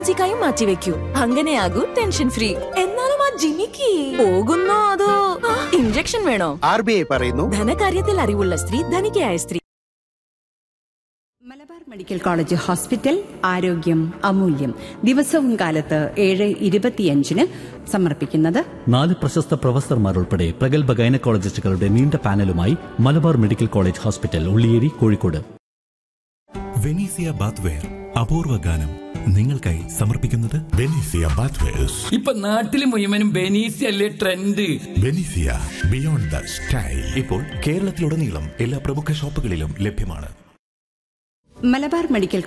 ജിക്കായും മാറ്റിവെക്കൂ അങ്ങനെയാകൂ tension free എന്നാലും ആ ജിമിക്ക് പോകുന്നോ അതോ ഇഞ്ചക്ഷൻ വേണോ ആർ ബി ഐ പറയുന്നു ധനകാര്യത്തിൽ അറിവുള്ള സ്ത്രീ ധനികയായ സ്ത്രീ മലബാർ മെഡിക്കൽ കോളേജ് ഹോസ്പിറ്റൽ ആരോഗ്യം അമൂല്യം ദിവസവും കാലത്ത് ഏഴ് ഇരുപത്തിയഞ്ചിന് സമർപ്പിക്കുന്നത് നാല് പ്രശസ്ത പ്രൊഫസർമാരുൾപ്പെടെ പ്രഗത്ഭ ഗൈനക്കോളജിസ്റ്റുകളുടെ നീണ്ട പാനലുമായി Malabar medical college hospital Ulliyeri Kozhikode Venezia bathware അപൂർവ ഗാനം നിങ്ങൾക്കായി സമർപ്പിക്കുന്നത് ബെനീസിയ ബാത്വേഴ്സ് ഇപ്പൊ നാട്ടില് മുഴുവനും ബെനീസി അല്ലേ trend Venezia beyond the style ഇപ്പോൾ കേരളത്തിലുടനീളം എല്ലാ പ്രമുഖ ഷോപ്പുകളിലും ലഭ്യമാണ് മലബാർ മെഡിക്കൽ